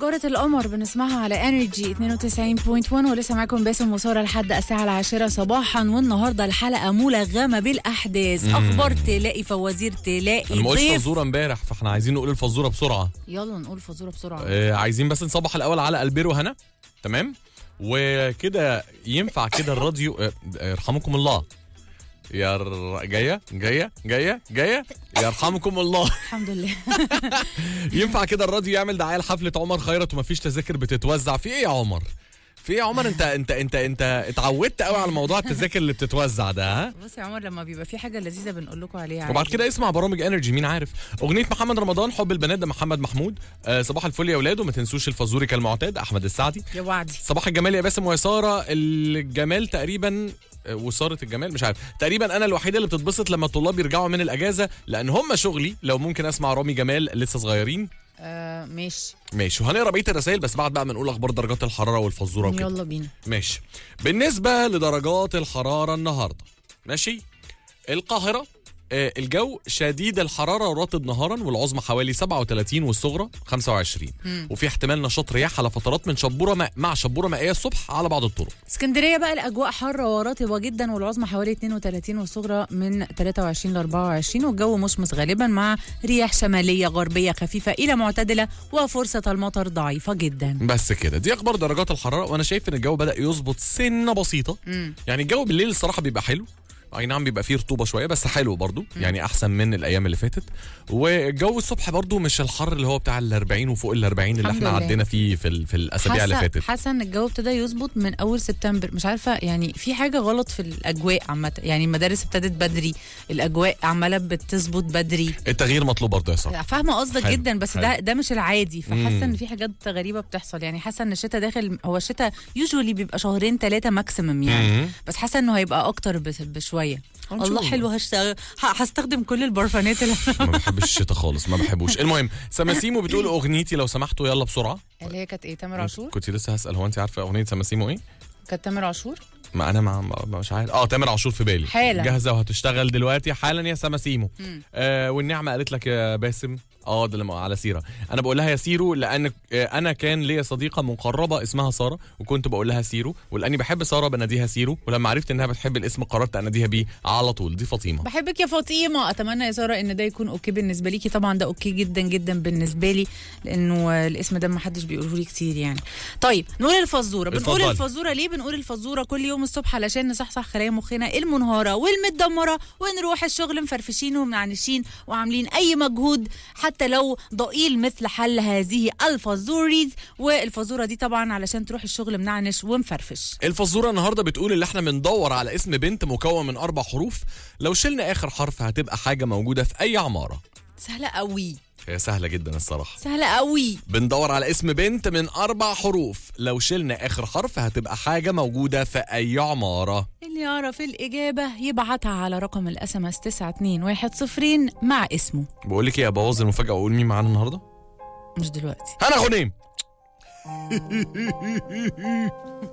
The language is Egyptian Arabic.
جارة القمر بنسمعها على انرجي 92.1 ولسه معاكم باسم وسارة لحد الساعة العاشرة صباحا والنهاردة الحلقة ملغمة بالأحداث أخبار تلاقي فوازير تلاقي انا ما قلتش ضيف فزوره امبارح فاحنا عايزين نقول الفزوره بسرعه يلا نقول فزورة بسرعة آه عايزين بس نصبح الاول على البيرو هنا تمام وكده ينفع كده الراديو آه، يرحمكم الله يا ر- جايه جايه جايه جايه يرحمكم الله الحمد لله ينفع كده الراديو يعمل دعايه لحفله عمر خيرت ومفيش تذاكر بتتوزع في ايه يا عمر في ايه يا عمر انت انت انت انت اتعودت قوي على موضوع التذاكر اللي بتتوزع ده ها بص يا عمر لما بيبقى في حاجة لذيذة بنقول لكم عليها وبعد عادي. كده اسمع برامج انرجي مين عارف اغنيه محمد رمضان حب البنات ده محمد محمود آه صباح الفل يا اولاد وما تنسوش الفزوري كالمعتاد احمد السعدي يا وعدي صباح الجمال يا باسم ويساره الجمال تقريبا آه، وساره الجمال مش عارف تقريبا انا الوحيده اللي بتتبسط لما الطلاب يرجعوا من الاجازه لان هم شغلي لو ممكن اسمع رامي جمال لسه صغيرين آه ماشي ماشي وهنقرا بقيه الرسائل بس بعد بقى ما نقول اخبار درجات الحراره والفزوره وكده يلا بينا ماشي بالنسبة لدرجات الحرارة النهاردة ماشي القاهرة آه، الجو شديد الحرارة ورطب نهارا والعظمى حوالي 37 والصغرى 25 وفي احتمال نشاط رياح على فترات من شبورة ماء مع شبورة مائية الصبح على بعض الطرق اسكندريه بقى الاجواء حاره ورطبه جدا والعظمى حوالي 32 والصغرى من 23 ل 24 والجو مشمس غالبا مع رياح شماليه غربيه خفيفه الى معتدله وفرصه المطر ضعيفه جدا بس كده دي اخبار درجات الحرارة وانا شايف ان الجو بدأ يظبط سنة بسيطة مم. يعني الجو بالليل الصراحة بيبقى حلو اي نعم بيبقى فيه رطوبه شويه بس حلو برضو يعني احسن من الايام اللي فاتت والجو الصبح برضو مش الحر اللي هو بتاع ال 40 وفوق ال 40 اللي الحمد احنا لله. عدينا فيه في ال- في الاسابيع اللي حاسه فاتت حاسه ان الجو ابتدى يظبط من اول سبتمبر مش عارفه يعني في حاجه غلط في الاجواء عامه يعني المدارس ابتدت بدري الاجواء عماله بتظبط بدري التغيير مطلوب برضه يا صاحبي فاهمه قصدك حلو، جدا بس حلو. ده ده مش العادي فحاسه مم. ان في حاجات غريبه بتحصل يعني حاسه ان الشتاء داخل هو الشتاء يوجوالي بيبقى شهرين ثلاثه ماكسيمم يعني مم. بس حاسه انه هيبقى اكتر بس- بشويه هنشوف. الله حلو هشتغل ه- هستخدم كل البرفانات اللي ما بحبش الشتاء خالص ما بحبوش المهم سماسيمو بتقول اغنيتي لو سمحتوا يلا بسرعه اللي هي كانت ايه تامر عاشور كنت لسه هسال هو انت عارفه اغنيه سماسيمو ايه كانت تامر عاشور ما انا ما ما- مش عارف اه تامر عاشور في بالي حالا. جاهزه وهتشتغل دلوقتي حالا يا سماسيمو مم. آه والنعمه قالت لك يا باسم اه ده لما على سيره انا بقول لها يا سيرو لان آه انا كان ليا صديقه مقربه اسمها ساره وكنت بقول لها سيرو ولاني بحب ساره بناديها سيرو ولما عرفت انها بتحب الاسم قررت اناديها بيه على طول دي فاطمه بحبك يا فاطمه اتمنى يا ساره ان ده يكون اوكي بالنسبه ليكي طبعا ده اوكي جدا جدا بالنسبه لي لانه آه، الاسم ده ما حدش بيقوله لي كتير يعني طيب نقول الفزوره بنقول اتفضلي. الفزوره ليه بنقول الفزوره كل يوم الصبح علشان نصحصح خلايا مخنا المنهاره والمتدمره ونروح الشغل مفرفشين ومنعنشين وعاملين اي مجهود حتى لو ضئيل مثل حل هذه الفزوريز والفزوره دي طبعا علشان تروح الشغل منعنش ومفرفش الفزوره النهارده بتقول اللي احنا بندور على اسم بنت مكون من اربع حروف لو شلنا اخر حرف هتبقى حاجه موجوده في اي عماره سهله قوي هي سهله جدا الصراحه سهله قوي بندور على اسم بنت من اربع حروف لو شلنا اخر حرف هتبقى حاجه موجوده في اي عماره اللي يعرف الإجابة يبعتها على رقم الاس ام اس 921 مع اسمه بقول لك ايه ابوظ المفاجاه واقول مين معانا النهارده مش دلوقتي هنا غنيم